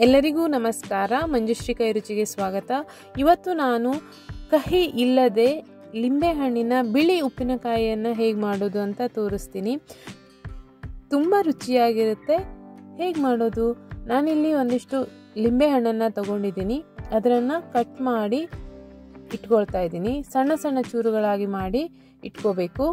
ಎಲ್ಲರಿಗೂ ನಮಸ್ಕಾರ ಮಂಜುಶ್ರೀ ಕೈ ರುಚಿಗೆ ಸ್ವಾಗತ ಇವತ್ತು ನಾನು ಕಹಿ ಇಲ್ಲದೆ ಲಿಂಬೆಹಣ್ಣಿನ ಬಿಳಿ ಉಪ್ಪಿನಕಾಯಿಯನ್ನು ಹೇಗೆ ಮಾಡೋದು ಅಂತ ತೋರಿಸ್ತೀನಿ ತುಂಬ ರುಚಿಯಾಗಿರುತ್ತೆ ಹೇಗೆ ಮಾಡೋದು ನಾನಿಲ್ಲಿ ಒಂದಿಷ್ಟು ಲಿಂಬೆಹಣ್ಣನ್ನು ತಗೊಂಡಿದ್ದೀನಿ ಅದನ್ನು ಕಟ್ ಮಾಡಿ ಇಟ್ಕೊಳ್ತಾ ಇದ್ದೀನಿ ಸಣ್ಣ ಸಣ್ಣ ಚೂರುಗಳಾಗಿ ಮಾಡಿ ಇಟ್ಕೋಬೇಕು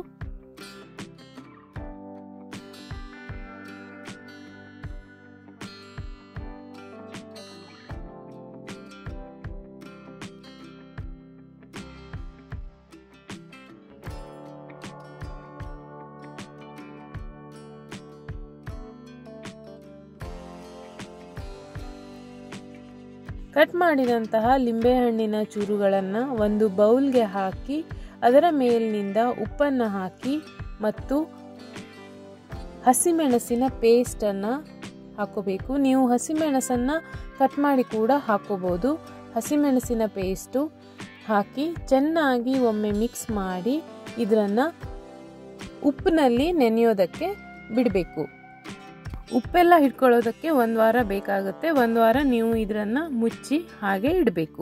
ಕಟ್ ಮಾಡಿದಂತಹ ಲಿಂಬೆಹಣ್ಣಿನ ಚೂರುಗಳನ್ನು ಒಂದು ಬೌಲ್ಗೆ ಹಾಕಿ ಅದರ ಮೇಲಿನಿಂದ ಉಪ್ಪನ್ನು ಹಾಕಿ ಮತ್ತು ಹಸಿಮೆಣಸಿನ ಪೇಸ್ಟನ್ನು ಹಾಕೋಬೇಕು ನೀವು ಹಸಿಮೆಣಸನ್ನು ಕಟ್ ಮಾಡಿ ಕೂಡ ಹಾಕೋಬೋದು ಹಸಿಮೆಣಸಿನ ಪೇಸ್ಟು ಹಾಕಿ ಚೆನ್ನಾಗಿ ಒಮ್ಮೆ ಮಿಕ್ಸ್ ಮಾಡಿ ಇದನ್ನು ಉಪ್ಪಿನಲ್ಲಿ ನೆನೆಯೋದಕ್ಕೆ ಬಿಡಬೇಕು ಉಪ್ಪೆಲ್ಲ ಹಿಡ್ಕೊಳ್ಳೋದಕ್ಕೆ ಒಂದು ವಾರ ಬೇಕಾಗುತ್ತೆ ಒಂದು ವಾರ ನೀವು ಇದನ್ನು ಮುಚ್ಚಿ ಹಾಗೆ ಇಡಬೇಕು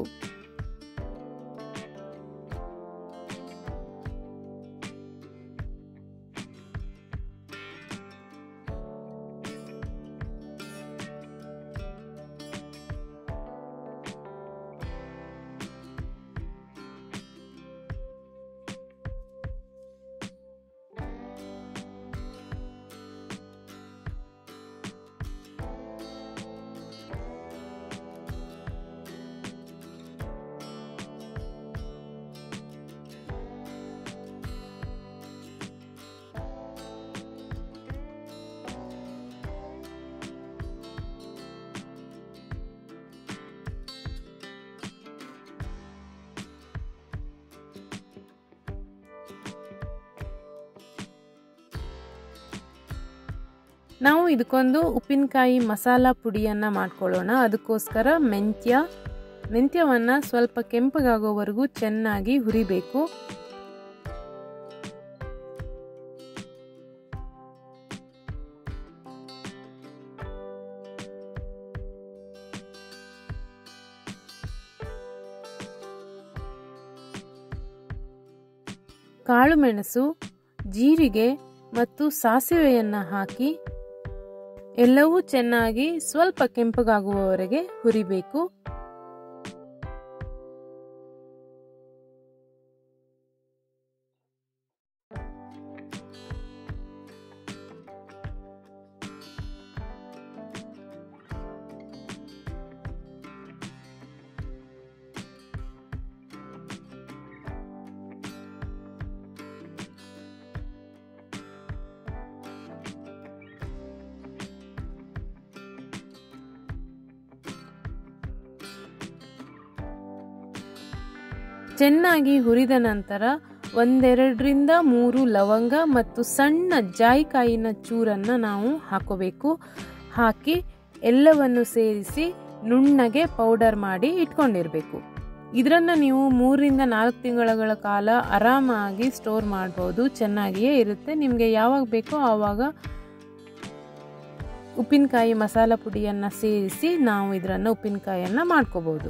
ನಾವು ಇದಕ್ಕೊಂದು ಉಪ್ಪಿನಕಾಯಿ ಮಸಾಲ ಪುಡಿಯನ್ನು ಮಾಡ್ಕೊಳ್ಳೋಣ ಅದಕ್ಕೋಸ್ಕರ ಮೆಂತ್ಯ ಮೆಂತ್ಯವನ್ನು ಸ್ವಲ್ಪ ಕೆಂಪಗಾಗೋವರೆಗೂ ಚೆನ್ನಾಗಿ ಹುರಿಬೇಕು ಕಾಳುಮೆಣಸು ಜೀರಿಗೆ ಮತ್ತು ಸಾಸಿವೆಯನ್ನು ಹಾಕಿ ಎಲ್ಲವೂ ಚೆನ್ನಾಗಿ ಸ್ವಲ್ಪ ಕೆಂಪಗಾಗುವವರೆಗೆ ಹುರಿಬೇಕು ಚೆನ್ನಾಗಿ ಹುರಿದ ನಂತರ ಒಂದೆರಡರಿಂದ ಮೂರು ಲವಂಗ ಮತ್ತು ಸಣ್ಣ ಜಾಯಿಕಾಯಿನ ಚೂರನ್ನು ನಾವು ಹಾಕೋಬೇಕು ಹಾಕಿ ಎಲ್ಲವನ್ನು ಸೇರಿಸಿ ನುಣ್ಣಗೆ ಪೌಡರ್ ಮಾಡಿ ಇಟ್ಕೊಂಡಿರಬೇಕು ಇದನ್ನು ನೀವು ಮೂರರಿಂದ ನಾಲ್ಕು ತಿಂಗಳ ಕಾಲ ಆರಾಮಾಗಿ ಸ್ಟೋರ್ ಮಾಡ್ಬೋದು ಚೆನ್ನಾಗಿಯೇ ಇರುತ್ತೆ ನಿಮಗೆ ಯಾವಾಗ ಬೇಕೋ ಆವಾಗ ಉಪ್ಪಿನಕಾಯಿ ಮಸಾಲ ಪುಡಿಯನ್ನು ಸೇರಿಸಿ ನಾವು ಇದನ್ನು ಉಪ್ಪಿನಕಾಯಿಯನ್ನು ಮಾಡ್ಕೋಬೋದು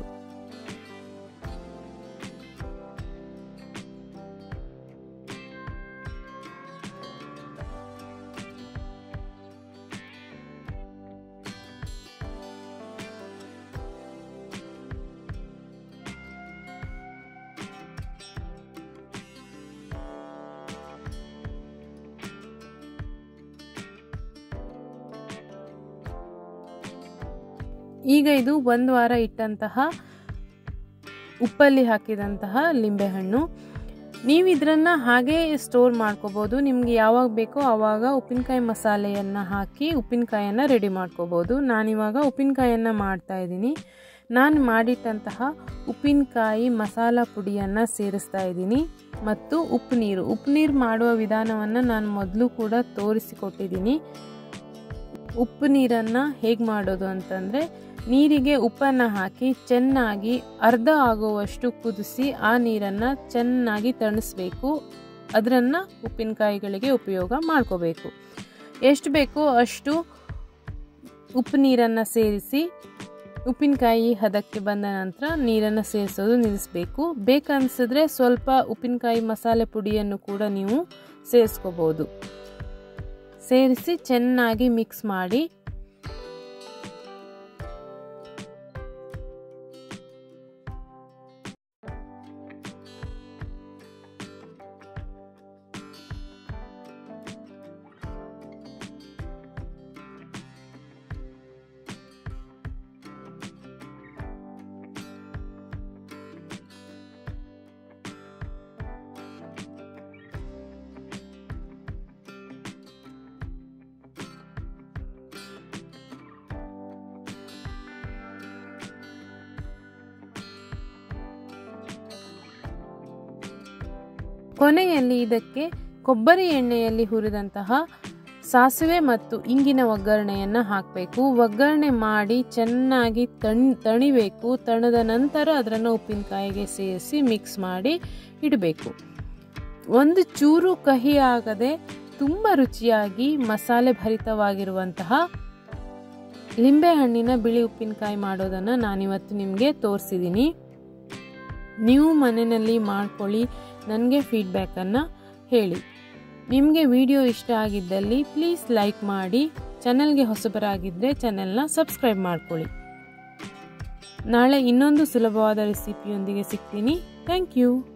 ಈಗ ಇದು ಒಂದು ವಾರ ಇಟ್ಟಂತಹ ಉಪ್ಪಲ್ಲಿ ಹಾಕಿದಂತಹ ಲಿಂಬೆಹಣ್ಣು ನೀವು ಇದನ್ನು ಹಾಗೆ ಸ್ಟೋರ್ ಮಾಡ್ಕೋಬೋದು ನಿಮಗೆ ಯಾವಾಗ ಬೇಕೋ ಆವಾಗ ಉಪ್ಪಿನಕಾಯಿ ಮಸಾಲೆಯನ್ನು ಹಾಕಿ ಉಪ್ಪಿನಕಾಯನ್ನು ರೆಡಿ ಮಾಡ್ಕೋಬೋದು ನಾನಿವಾಗ ಉಪ್ಪಿನಕಾಯನ್ನು ಮಾಡ್ತಾ ಇದ್ದೀನಿ ನಾನು ಮಾಡಿಟ್ಟಂತಹ ಉಪ್ಪಿನಕಾಯಿ ಮಸಾಲ ಪುಡಿಯನ್ನು ಸೇರಿಸ್ತಾ ಇದ್ದೀನಿ ಮತ್ತು ಉಪ್ಪು ನೀರು ಉಪ್ಪು ನೀರು ಮಾಡುವ ವಿಧಾನವನ್ನು ನಾನು ಮೊದಲು ಕೂಡ ತೋರಿಸಿಕೊಟ್ಟಿದ್ದೀನಿ ಉಪ್ಪು ನೀರನ್ನು ಹೇಗೆ ಮಾಡೋದು ಅಂತಂದರೆ ನೀರಿಗೆ ಉಪ್ಪನ್ನು ಹಾಕಿ ಚೆನ್ನಾಗಿ ಅರ್ಧ ಆಗುವಷ್ಟು ಕುದಿಸಿ ಆ ನೀರನ್ನು ಚೆನ್ನಾಗಿ ತಣಿಸ್ಬೇಕು ಅದನ್ನು ಉಪ್ಪಿನಕಾಯಿಗಳಿಗೆ ಉಪಯೋಗ ಮಾಡ್ಕೋಬೇಕು ಎಷ್ಟು ಬೇಕೋ ಅಷ್ಟು ಉಪ್ಪು ನೀರನ್ನು ಸೇರಿಸಿ ಉಪ್ಪಿನಕಾಯಿ ಹದಕ್ಕೆ ಬಂದ ನಂತರ ನೀರನ್ನು ಸೇರಿಸೋದು ನಿಲ್ಲಿಸಬೇಕು ಬೇಕನ್ಸಿದ್ರೆ ಸ್ವಲ್ಪ ಉಪ್ಪಿನಕಾಯಿ ಮಸಾಲೆ ಪುಡಿಯನ್ನು ಕೂಡ ನೀವು ಸೇರಿಸ್ಕೋಬೋದು ಸೇರಿಸಿ ಚೆನ್ನಾಗಿ ಮಿಕ್ಸ್ ಮಾಡಿ ಕೊನೆಯಲ್ಲಿ ಇದಕ್ಕೆ ಕೊಬ್ಬರಿ ಎಣ್ಣೆಯಲ್ಲಿ ಹುರಿದಂತಹ ಸಾಸಿವೆ ಮತ್ತು ಇಂಗಿನ ಒಗ್ಗರಣೆಯನ್ನು ಹಾಕಬೇಕು ಒಗ್ಗರಣೆ ಮಾಡಿ ಚೆನ್ನಾಗಿ ತಣ್ ತಣಿಬೇಕು ತಣದ ನಂತರ ಅದನ್ನು ಉಪ್ಪಿನಕಾಯಿಗೆ ಸೇರಿಸಿ ಮಿಕ್ಸ್ ಮಾಡಿ ಇಡಬೇಕು ಒಂದು ಚೂರು ಕಹಿ ಆಗದೆ ತುಂಬ ರುಚಿಯಾಗಿ ಮಸಾಲೆ ಭರಿತವಾಗಿರುವಂತಹ ಲಿಂಬೆಹಣ್ಣಿನ ಬಿಳಿ ಉಪ್ಪಿನಕಾಯಿ ಮಾಡೋದನ್ನು ನಾನಿವತ್ತು ನಿಮಗೆ ತೋರಿಸಿದ್ದೀನಿ ನೀವು ಮನೆಯಲ್ಲಿ ಮಾಡ್ಕೊಳ್ಳಿ ನನಗೆ ಫೀಡ್ಬ್ಯಾಕನ್ನು ಹೇಳಿ ನಿಮಗೆ ವಿಡಿಯೋ ಇಷ್ಟ ಆಗಿದ್ದಲ್ಲಿ ಪ್ಲೀಸ್ ಲೈಕ್ ಮಾಡಿ ಚಾನಲ್ಗೆ ಹೊಸಬರಾಗಿದ್ದರೆ ಚಾನೆಲ್ನ ಸಬ್ಸ್ಕ್ರೈಬ್ ಮಾಡ್ಕೊಳ್ಳಿ ನಾಳೆ ಇನ್ನೊಂದು ಸುಲಭವಾದ ರೆಸಿಪಿಯೊಂದಿಗೆ ಸಿಗ್ತೀನಿ ಥ್ಯಾಂಕ್ ಯು